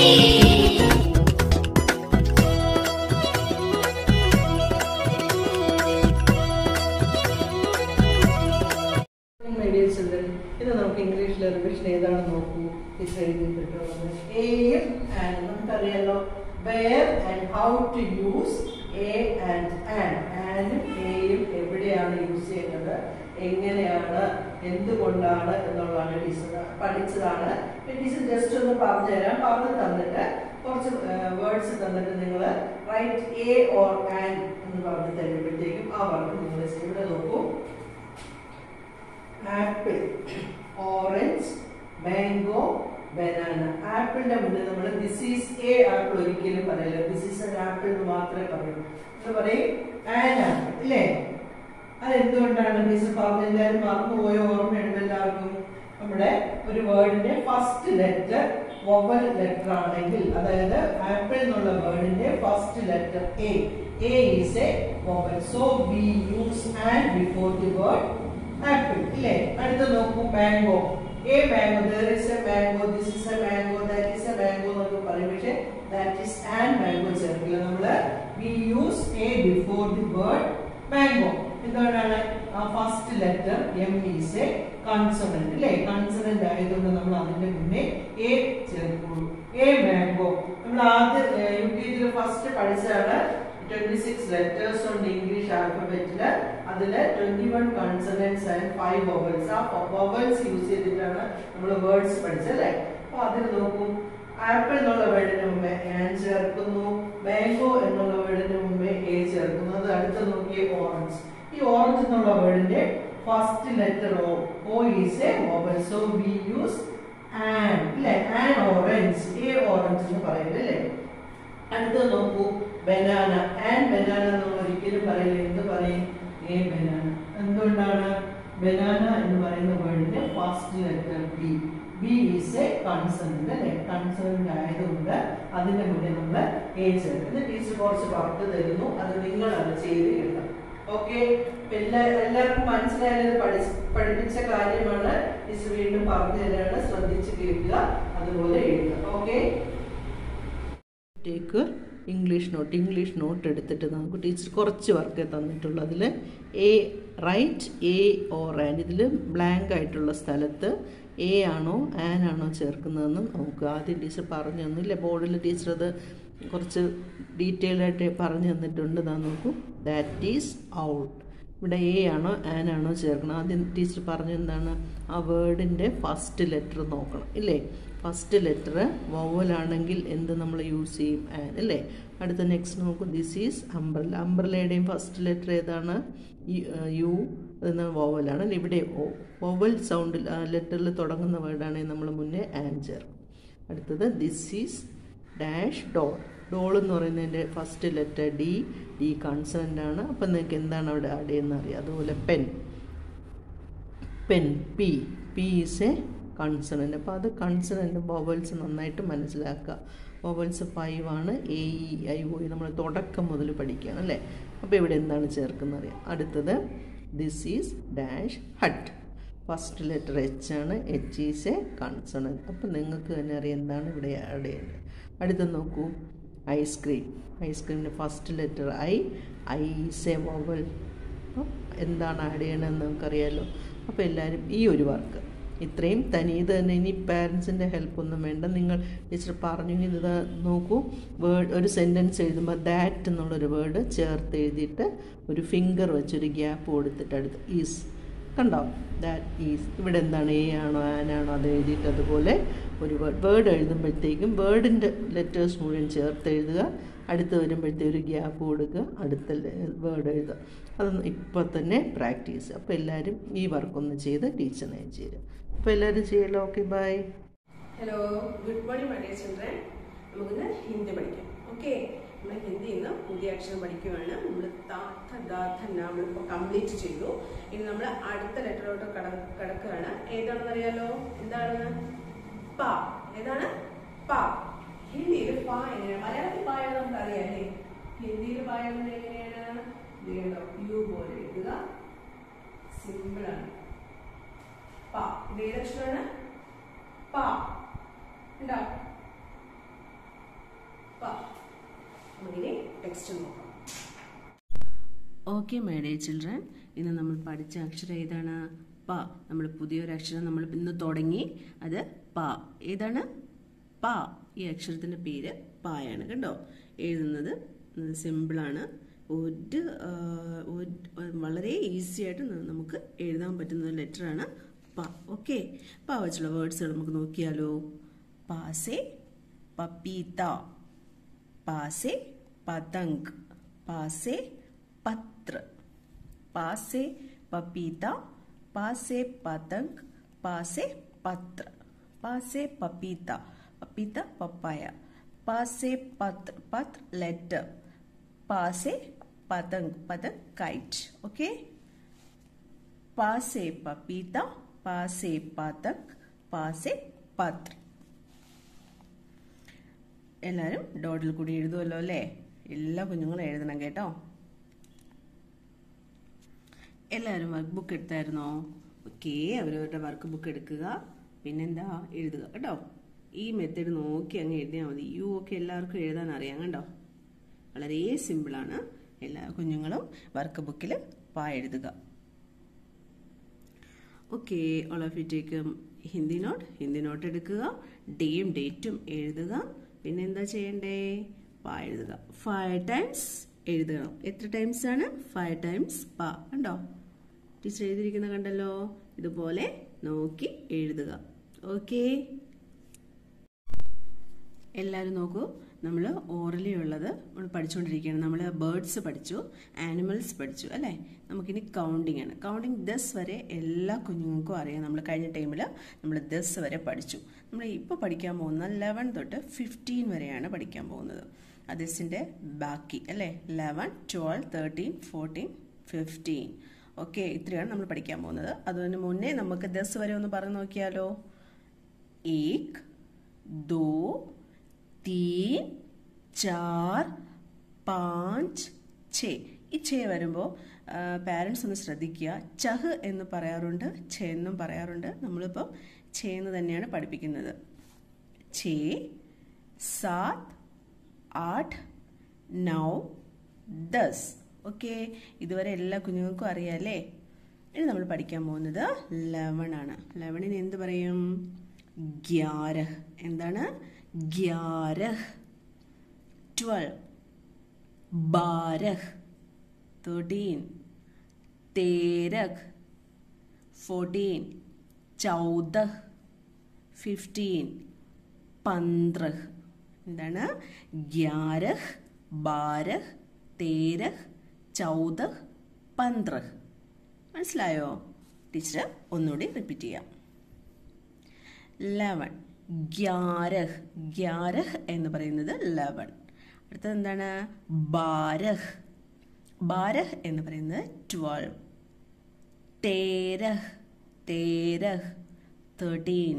my dear children ഇത് നമുക്ക് ഇംഗ്ലീഷിലെ റിവിഷൻ ഏതാണെന്ന് നോക്കൂ ടീച്ചർ എഴുതിയിട്ടുള്ളത് എയും ആൻഡ് നമുക്കറിയാലോ where and how to use a and and ആൻഡും എയും എവിടെയാണ് യൂസ് ചെയ്യുന്നത് എങ്ങനെയാണ് എന്തുകൊണ്ടാണ് എന്നുള്ളതാണ് ടീച്ചർ പഠിച്ചതാണ് ടീച്ചർ ജസ്റ്റ് ഒന്ന് പറഞ്ഞു തരാം പറഞ്ഞു തന്നിട്ട് കുറച്ച് വേർഡ്സ് തന്നിട്ട് നിങ്ങൾ റൈറ്റ് എ ഓർ ആൻഡ് എന്ന് പറഞ്ഞ് തരുമ്പോഴത്തേക്കും ആ വർക്ക് നിങ്ങൾ ഇവിടെ നോക്കൂ ആപ്പിൾ ഓറഞ്ച് മാംഗോ ബനാന ആപ്പിളിന്റെ മുന്നിൽ നമ്മൾ ദിസ് ഈസ് എ ആപ്പിൾ ഒരിക്കലും പറയില്ല ദിസ് ഈസ് an ആപ്പിൾ എന്ന് മാത്രമേ പറയൂ എന്ന് പറയും ആൻ ആപ്പിൾ ഇല്ലേ അതെന്തുകൊണ്ടാണ് ടീച്ചർ പറഞ്ഞ എല്ലാവരും മറന്നുപോയ ഓർമ്മയുണ്ട് എല്ലാവർക്കും നമ്മുടെ ഒരു വേർഡിന്റെ ഫസ്റ്റ് ലെറ്റർ വൊവൽ ലെറ്റർ ആണെങ്കിൽ അതായത് ആപ്പിൾ എന്നുള്ള വേർഡിന്റെ first letter A A is a vowel so we use an before the word apple ഇല്ലേ അടുത്ത നോക്കൂ mango a mango there is a mango this is a mango that is a mango എന്നൊക്കെ പറയും പക്ഷേ that is an mango ചേർക്കില്ല നമ്മള് we use a before the word mango എന്തുകൊണ്ടാണ് ആ first letter M is a consonant അല്ലേ consonant ആയതുകൊണ്ട് നമ്മൾ അതിന്റെ മുന്നേ എ ചേർക്കുള്ളൂ എ മാംഗോ നമ്മൾ ആദ്യം യു കെ ജിയിൽ ഫസ്റ്റ് പഠിച്ചതാണ് ട്വന്റി സിക്സ് ലെറ്റേഴ്സ് ഉണ്ട് ഇംഗ്ലീഷ് ആൽഫബറ്റില് അതില് twenty one consonants and five vowels ആ വൊവൽസ് യൂസ് ചെയ്തിട്ടാണ് നമ്മൾ വേർഡ്സ് പഠിച്ചത് അല്ലേ അപ്പൊ അതിൽ നോക്കൂ ആപ്പിൾ എന്നുള്ള വേർഡിന് മുമ്പേ ആൻ ചേർക്കുന്നു മാംഗോ എന്നുള്ള വേർഡിന് മുമ്പേ എ ചേർക്കുന്നു അത് അടുത്ത് നോക്കിയ ഓറഞ്ച് ഈ ഓറഞ്ച് എന്നുള്ള വേർഡിന്റെ first letter O O is a vowel so we use an അല്ലെ ആൻ ഓറഞ്ച് എ ഓറഞ്ച് എന്ന് പറയുന്നത് അല്ലേ അടുത്ത നോക്കൂ ബനാന ആൻഡ് ബനാന നമ്മൾ ഒരിക്കലും പറയില്ല എന്ത് പറയും എ ബനാന എന്തുകൊണ്ടാണ് ബനാന എന്ന് പറയുന്ന വേർഡിന്റെ first letter B B is a consonant അല്ലെ കൺസണന്റ് ആയതുകൊണ്ട് അതിന്റെ മുന്നിൽ നമ്മൾ എ ചേർക്കും ടീച്ചർ കുറച്ച് വർക്ക് തരുന്നു അത് നിങ്ങൾ അത് ചെയ്ത് എഴുതാം ഓക്കെ എല്ലാ എല്ലാവർക്കും മനസ്സിലായത് പഠി പഠിപ്പിച്ച കാര്യമാണ് ടീച്ചർ വീണ്ടും പറഞ്ഞു തരാണ് ശ്രദ്ധിച്ച് കേൾക്കുക അതുപോലെ എഴുതുക okay take English note English note എടുത്തിട്ട് നമുക്ക് ടീച്ചർ കുറച്ച് വർക്ക് തന്നിട്ടുള്ളൂ അതിൽ a right a or an ഇതിൽ ബ്ലാങ്ക് ആയിട്ടുള്ള സ്ഥലത്ത് എ ആണോ ആൻ ആണോ ചേർക്കുന്നതെന്ന് നോക്കുക ആദ്യം ടീച്ചർ പറഞ്ഞു തന്നില്ല ബോർഡിൽ ടീച്ചർ അത് കുറച്ച് ഡീറ്റെയിൽഡ് ആയിട്ട് പറഞ്ഞു തന്നിട്ടുണ്ട് ഇതാ നോക്കൂ ദാറ്റ് ഈസ് ഔട്ട് ഇവിടെ എ ആണോ ആൻ ആണോ ചേർക്കണം ആദ്യം ടീച്ചർ പറഞ്ഞു എന്താണ് ആ വേർഡിൻ്റെ ഫസ്റ്റ് ലെറ്റർ നോക്കണം ഇല്ലേ ഫസ്റ്റ് ലെറ്റർ വവലാണെങ്കിൽ എന്ത് നമ്മൾ യൂസ് ചെയ്യും ആൻ അല്ലേ അടുത്ത നെക്സ്റ്റ് നോക്കും ദിസ് ഈസ് അംബ്രല അംബ്രലയുടെയും ഫസ്റ്റ് ലെറ്റർ ഏതാണ് യു എന്ന വോവലാണ് ഇവിടെ ഓ വോവൽ സൗണ്ടിൽ ലെറ്ററിൽ തുടങ്ങുന്ന വേർഡാണെങ്കിൽ നമ്മൾ മുന്നേ ആൻ ചേർക്കും അടുത്തത് this is dash doll doll എന്ന് പറയുന്നതിൻ്റെ first letter D D consonant ആണ് അപ്പം നിങ്ങൾക്ക് എന്താണ് അവിടെ ആഡ് ചെയ്യുന്നത് അറിയാം അതുപോലെ pen pen P P is a consonant അപ്പോൾ അത് കൺസണൻ്റ് വോവൽസ് നന്നായിട്ട് മനസ്സിലാക്കുക വോവൽസ് ഫൈവ് ആണ് എ ഇ ഐ ഒ നമ്മൾ തുടക്കം മുതൽ പഠിക്കുകയാണ് അല്ലേ അപ്പോൾ ഇവിടെ എന്താണ് ചേർക്കുന്നത് അറിയാം അടുത്തത് this is dash hut first letter H ആണ് എച്ച് ഈസ് എ കൺസണൻറ്റ് അപ്പം നിങ്ങൾക്ക് തന്നെ അറിയാം എന്താണ് ഇവിടെ ആഡ് ചെയ്യേണ്ടത് അടുത്ത നോക്കൂ ഐസ്ക്രീം ഐസ്ക്രീമിൻ്റെ first letter I I is a vowel അപ്പം എന്താണ് ആഡ് ചെയ്യണമെന്ന് നമുക്കറിയാമല്ലോ അപ്പോൾ എല്ലാവരും ഈ ഒരു വർക്ക് ഇത്രയും തനിയത് തന്നെ ഇനി പാരൻസിൻ്റെ ഹെൽപ്പൊന്നും വേണ്ട നിങ്ങൾ ടീച്ചർ പറഞ്ഞു ഇനി ഇത് നോക്കൂ വേർഡ് ഒരു സെൻറ്റൻസ് എഴുതുമ്പോൾ ദാറ്റ് എന്നുള്ളൊരു വേർഡ് ചേർത്ത് എഴുതിയിട്ട് ഒരു ഫിംഗർ വെച്ചൊരു ഗ്യാപ്പ് കൊടുത്തിട്ട് അടുത്ത് ഈസ് കണ്ടോ ദാറ്റ് ഈസ് ഇവിടെ എന്താണ് എ ആണോ ആനാണോ അത് എഴുതിയിട്ട് അതുപോലെ ഒരു വേർഡ് വേർഡ് എഴുതുമ്പോഴത്തേക്കും വേർഡിൻ്റെ ലെറ്റേഴ്സ് മുഴുവൻ ചേർത്ത് എഴുതുക അടുത്ത് വരുമ്പോഴത്തേക്ക് ഒരു ഗ്യാപ്പ് കൊടുക്കുക അടുത്ത വേർഡ് എഴുതുക അതൊന്ന് ഇപ്പോൾ തന്നെ പ്രാക്ടീസ് അപ്പോൾ എല്ലാവരും ഈ വർക്കൊന്ന് ചെയ്ത് ടീച്ചറിനെ അയച്ചു തരും അപ്പോൾ എല്ലാവരും ചെയ്യല്ലോ okay bye hello good morning my dear children നമുക്കിന്ന് ഹിന്ദി പഠിക്കാം ഓക്കെ നമ്മൾ ഹിന്ദി ഇന്ന് പുതിയ അക്ഷരം പഠിക്കുകയാണ് നമ്മൾ താത്ത ദാത്ത നമ്മളിപ്പോൾ കംപ്ലീറ്റ് ചെയ്തു ഇനി നമ്മൾ അടുത്ത ലെറ്ററിലോട്ട് കട കിടക്കുകയാണ് ഏതാണെന്ന് അറിയാലോ എന്താണ് പ ഏതാണ് പ ഹിന്ദിയിൽ പ എങ്ങനെയാണ് മലയാളത്തിൽ പായ നമുക്ക് അറിയാല്ലേ ഹിന്ദിയിൽ പായ എങ്ങനെയാണ് യു പോലെ എഴുതുക സിമ്പിളാണ് പ ഇത് ഏതക്ഷരമാണ് പ ഉണ്ടോ ടെസ്റ്റ് നോക്കാം ഓക്കെ മൈ ഡേ ചിൽഡ്രൻ ഇന്ന് നമ്മൾ പഠിച്ച അക്ഷരം ഏതാണ് പ നമ്മൾ പുതിയൊരു അക്ഷരം നമ്മൾ ഇന്ന് തുടങ്ങി അത് പ ഏതാണ് പ ഈ അക്ഷരത്തിൻ്റെ പേര് പായാണ് കണ്ടോ എഴുതുന്നത് സിമ്പിളാണ് ഒരു ആ, ഒരു- വളരെ ഈസി ആയിട്ട് ന- നമുക്ക് എഴുതാൻ പറ്റുന്ന ഒരു ലെറ്ററാണ് പ ഓക്കെ പ വെച്ചുള്ള വേർഡ്സുകൾ നമുക്ക് നോക്കിയാലോ പാസെ പപ്പീത്ത पासे पतंग पासे पत्र पासे पपीता पासे पतंग पासे पत्र पासे पपीता पपीता पपाया पासे पत्र पत्र लेटर पासे पतंग पतंग काइट ओके पासे पपीता पासे पतंग पासे पत्र എല്ലാവരും ഡോട്ടിൽ കൂടി എഴുതുമല്ലോ അല്ലേ എല്ലാ കുഞ്ഞുങ്ങളും എഴുതണം കേട്ടോ എല്ലാവരും വർക്ക് ബുക്ക് എടുത്തായിരുന്നോ ഓക്കെ അവരവരുടെ വർക്ക് ബുക്ക് എടുക്കുക പിന്നെന്താ എഴുതുക കേട്ടോ ഈ മെത്തേഡ് നോക്കി അങ്ങ് എഴുതിയാൽ മതി യു ഒക്കെ എല്ലാവർക്കും എഴുതാൻ അറിയാം കണ്ടോ വളരെ സിമ്പിളാണ് എല്ലാ കുഞ്ഞുങ്ങളും വർക്ക് ബുക്കിൽ പാ എഴുതുക okay all of you take Hindi note Hindi note എടുക്കുക ഡേയും ഡേറ്റും എഴുതുക പിന്നെ എന്താ ചെയ്യണ്ടേ പ എഴുതുക ഫൈവ് ടൈംസ് എഴുതണം എത്ര ടൈംസ് ആണ് ഫൈവ് ടൈംസ് പ കണ്ടോ ടീച്ചർ എഴുതിയിരിക്കുന്ന കണ്ടല്ലോ ഇതുപോലെ നോക്കി എഴുതുക ഓക്കേ എല്ലാവരും നോക്കൂ നമ്മൾ ഓറലി ഉള്ളത് നമ്മൾ പഠിച്ചുകൊണ്ടിരിക്കുകയാണ് നമ്മൾ ബേർഡ്സ് പഠിച്ചു ആനിമൽസ് പഠിച്ചു അല്ലേ നമുക്കിനി കൗണ്ടിങ് ആണ് കൗണ്ടിങ് ദസ് വരെ എല്ലാ കുഞ്ഞുങ്ങൾക്കും അറിയാം നമ്മൾ കഴിഞ്ഞ ടൈമിൽ നമ്മൾ ദസ് വരെ പഠിച്ചു നമ്മൾ ഇപ്പോൾ പഠിക്കാൻ പോകുന്ന ലെവൻ തൊട്ട് ഫിഫ്റ്റീൻ വരെയാണ് പഠിക്കാൻ പോകുന്നത് അതിൻ്റെ ബാക്കി അല്ലേ eleven twelve thirteen fourteen fifteen okay ഇത്രയാണ് നമ്മൾ പഠിക്കാൻ പോകുന്നത് അതിന് മുന്നേ നമുക്ക് ദസ് വരെ ഒന്ന് പറഞ്ഞു നോക്കിയാലോ एक दो तीन ചാർ പാഞ്ച് ഛേ ഈ ഛേ വരുമ്പോൾ പാരൻസ് ഒന്ന് ശ്രദ്ധിക്കുക ചഹ് എന്ന് പറയാറുണ്ട് ഛേ എന്നും പറയാറുണ്ട് നമ്മളിപ്പം ഛേ എന്ന് തന്നെയാണ് പഠിപ്പിക്കുന്നത് ഛേ സാത് ആഠ് നൗ ദസ് ഓക്കെ ഇതുവരെ എല്ലാ കുഞ്ഞുങ്ങൾക്കും അറിയാം ഇനി നമ്മൾ പഠിക്കാൻ പോകുന്നത് ലെവൺ ആണ് ലെവണിന് എന്ത് പറയും ഗ്യാരഹ് എന്താണ് ഗ്യാരഹ് ട്വൽവ് ബാരഹ് തേർട്ടീൻ തേരഹ് ഫോർട്ടീൻ ചൗദഹ് ഫിഫ്റ്റീൻ പന്ത്രഹ് എന്താണ് ഗ്യാരഹ് ബാരഹ് തേരഹ് ചൗദഹ് പന്ത്രഹ് മനസ്സിലായോ ടീച്ചർ ഒന്നുകൂടി റിപ്പീറ്റ് ചെയ്യാം ലെവൻ ഗ്യാരഹ് ഗ്യാരഹ് എന്ന് പറയുന്നത് ലെവൻ അടുത്തത് എന്താണ് ബാരഹ് ബാരഹ് എന്ന് പറയുന്നത് ട്വൽവ് തേരഹ് തേരഹ് തേർട്ടീൻ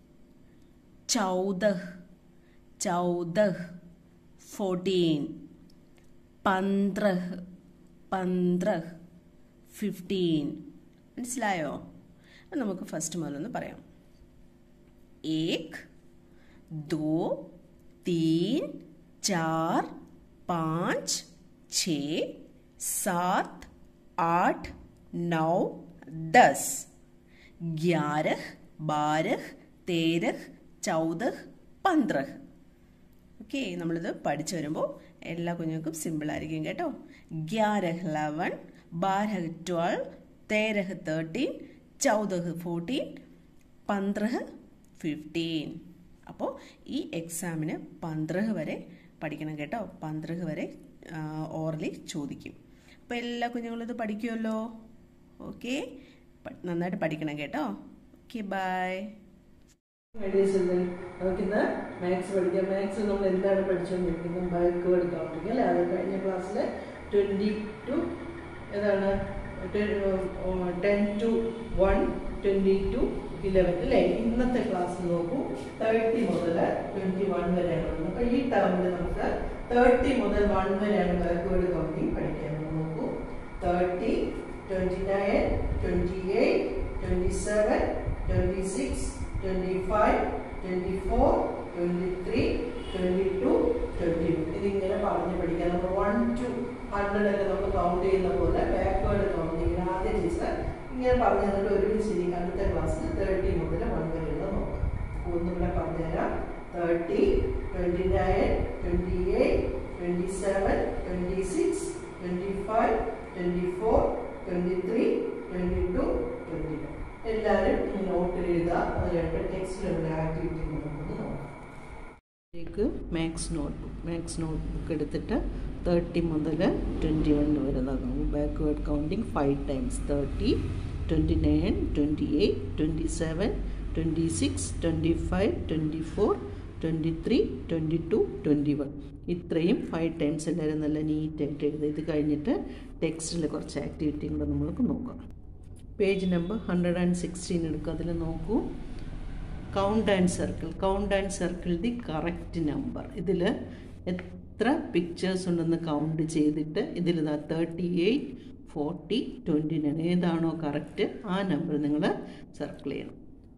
ചൗദഹ് ചൗദഹ് ഫോർട്ടീൻ പന്ത്രഹ് പന്ത്രഹ് ഫിഫ്റ്റീൻ മനസ്സിലായോ അത് നമുക്ക് ഫസ്റ്റ് മുതലൊന്ന് പറയാം एक दो तीन चार पाँच छ सात आठ नौ दस ग्यारह बारह तेरह चौदह പന്ത്രഹ് ഓക്കെ നമ്മളിത് പഠിച്ചു വരുമ്പോൾ എല്ലാ കുഞ്ഞുങ്ങൾക്കും സിമ്പിൾ ആയിരിക്കും കേട്ടോ ഗ്യാരഹ് ലെവൻ ബാരഹ് ട്വൽവ് തേരഹ് തേർട്ടീൻ ചൗദഹ് ഫോർട്ടീൻ പന്ത്രഹ് ഫിഫ്റ്റീൻ അപ്പോൾ ഈ എക്സാമിന് പന്ത്രഹ് വരെ പഠിക്കണം കേട്ടോ പന്ത്രഹ് വരെ ഓറലി ചോദിക്കും അപ്പോൾ എല്ലാ കുഞ്ഞുങ്ങളും ഇത് പഠിക്കുമല്ലോ ഓക്കെ നന്നായിട്ട് പഠിക്കണം കേട്ടോ ഓക്കെ ബൈ നമുക്കിന്ന് മാത്സ് പഠിക്കാം മാത്സ് നമ്മൾ എന്താണ് പഠിച്ചുകൊണ്ടിരിക്കുന്നത് ബാക്ക്വേർഡ് കൗണ്ടിങ് അല്ലേ അത് കഴിഞ്ഞ ക്ലാസ്സിൽ ട്വൻറ്റി ടു ഏതാണ് ten two one twenty two eleven അല്ലേ ഇന്നത്തെ ക്ലാസ് നോക്കൂ തേർട്ടി മുതൽ ട്വൻറ്റി വൺ വരെയാണ് അപ്പോൾ ഈ ടേമിൽ നമുക്ക് തേർട്ടി മുതൽ വൺ വരെയാണ് ബാക്ക്വേർഡ് കൗണ്ടിങ് പഠിക്കാൻ നോക്കൂ thirty twenty nine twenty eight twenty seven twenty six 25, 24, twenty three twenty two twenty ഇതിങ്ങനെ പറഞ്ഞ് പഠിക്കാം നമ്മൾ വൺ ടു ഹൺഡ്രഡ് ഒക്കെ നമ്മൾ കൗണ്ട് ചെയ്യുന്ന പോലെ ബാക്ക്വേർഡ് കൗണ്ട് ചെയ്യുന്ന ആദ്യ ടീച്ചർ ഇങ്ങനെ പറഞ്ഞു തന്നിട്ട് ഒരുമിച്ച് ഇനി അടുത്ത ക്ലാസ്സിൽ തേർട്ടി മുതൽ വൺ വരെയുള്ള നോക്കാം അപ്പോൾ ഒന്നുകൂടെ പറഞ്ഞുതരാം thirty twenty nine twenty eight twenty seven twenty six twenty five twenty four twenty three twenty two twenty എല്ലാവരും ഈ നോട്ട് എഴുതുക അത് രണ്ട് ടെക്സ്റ്റിലുള്ള ആക്ടിവിറ്റി നമുക്കൊന്ന് നോക്കാം ലേക്ക് മാത്സ് നോട്ട്ബുക്ക് മാത്സ് നോട്ട്ബുക്ക് എടുത്തിട്ട് തേർട്ടി മുതൽ ട്വൻറ്റി വൺ വരെ നോക്കാം backward counting five times thirty twenty nine twenty eight twenty seven twenty six twenty five twenty four twenty three twenty two twenty one ഇത്രയും five times എല്ലാവരും നല്ല നീറ്റായിട്ട് എഴുതുക ഇത് കഴിഞ്ഞിട്ട് ടെക്സ്റ്റിൽ കുറച്ച് ആക്ടിവിറ്റിയും കൂടെ നമ്മൾക്ക് നോക്കാം page number hundred and sixteen എടുക്കുക അതിൽ നോക്കൂ count and circle count and circle the correct number ഇതിൽ എത്ര പിക്ചേഴ്സ് ഉണ്ടെന്ന് കൗണ്ട് ചെയ്തിട്ട് ഇതിൽ ഇതാ thirty eight forty twenty nine ഏതാണോ കറക്റ്റ് ആ നമ്പർ നിങ്ങൾ സർക്കിൾ ചെയ്യണം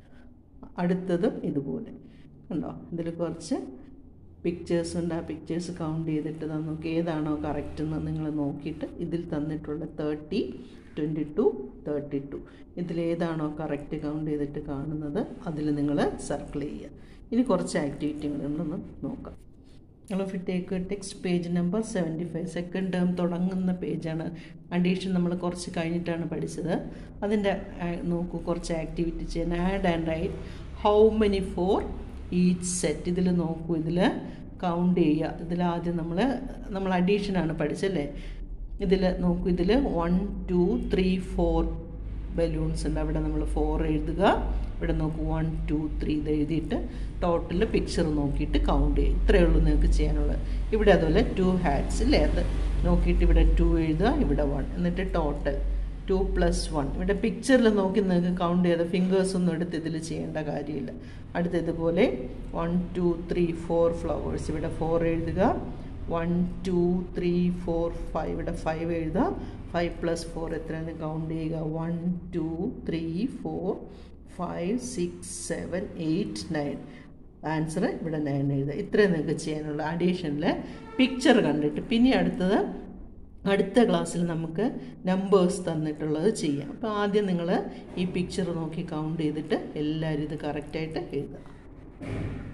അടുത്തതും ഇതുപോലെ കണ്ടോ ഇതിൽ കുറച്ച് പിക്ചേഴ്സ് ഉണ്ട് ആ പിക്ചേഴ്സ് കൗണ്ട് ചെയ്തിട്ട് നമുക്ക് ഏതാണോ കറക്റ്റ് എന്ന് നിങ്ങൾ നോക്കിയിട്ട് ഇതിൽ തന്നിട്ടുള്ള thirty twenty two thirty two ഇതിലേതാണോ കറക്റ്റ് കൗണ്ട് ചെയ്തിട്ട് കാണുന്നത് അതിൽ നിങ്ങൾ സർക്കിൾ ചെയ്യുക ഇനി കുറച്ച് ആക്ടിവിറ്റികളൊന്ന് നോക്കാം നമ്മൾ take text page number seventy five second term തുടങ്ങുന്ന പേജാണ് അഡീഷൻ നമ്മൾ കുറച്ച് കഴിഞ്ഞിട്ടാണ് പഠിച്ചത് അതിൻ്റെ നോക്കൂ കുറച്ച് ആക്ടിവിറ്റി ചെയ്യാൻ add and write how many for each set ഇതിൽ നോക്കൂ ഇതിൽ കൗണ്ട് ചെയ്യുക ഇതിൽ ആദ്യം നമ്മൾ നമ്മൾ അഡീഷനാണ് പഠിച്ചല്ലേ ഇതിൽ നോക്കൂ ഇതിൽ one two three four balloons ഉണ്ട് അവിടെ നമ്മൾ ഫോർ എഴുതുക ഇവിടെ നോക്കൂ വൺ ടു ത്രീ ഇത് എഴുതിയിട്ട് ടോട്ടൽ പിക്ചർ നോക്കിയിട്ട് കൗണ്ട് ചെയ്യും ഇത്രയേ ഉള്ളൂ നിങ്ങൾക്ക് ചെയ്യാനുള്ളത് ഇവിടെ അതുപോലെ ടു ഹാറ്റ്സ് ഇല്ലേ അത് നോക്കിയിട്ട് ഇവിടെ ടു എഴുതുക ഇവിടെ വൺ എന്നിട്ട് ടോട്ടൽ ടു പ്ലസ് വൺ ഇവിടെ പിക്ചറിൽ നോക്കി നിങ്ങൾക്ക് കൗണ്ട് ചെയ്ത ഫിംഗേഴ്സ് ഒന്നും എടുത്ത് ഇതിൽ ചെയ്യേണ്ട കാര്യമില്ല അടുത്ത ഇതുപോലെ one two three four flowers ഇവിടെ ഫോർ എഴുതുക one two three four five ഇവിടെ ഫൈവ് എഴുതുക ഫൈവ് പ്ലസ് ഫോർ എത്രയാണ് കൗണ്ട് ചെയ്യുക one two three four five six seven eight nine answer ഇവിടെ നയൻ എഴുതുക ഇത്രയും നിങ്ങൾക്ക് ചെയ്യാനുള്ള അഡീഷനിൽ പിക്ചർ കണ്ടിട്ട് പിന്നെ അടുത്തത് അടുത്ത ക്ലാസ്സിൽ നമുക്ക് നമ്പേഴ്സ് തന്നിട്ടുള്ളത് ചെയ്യാം അപ്പോൾ ആദ്യം നിങ്ങൾ ഈ പിക്ചർ നോക്കി കൗണ്ട് ചെയ്തിട്ട് എല്ലാവരും ഇത് കറക്റ്റായിട്ട് എഴുതുക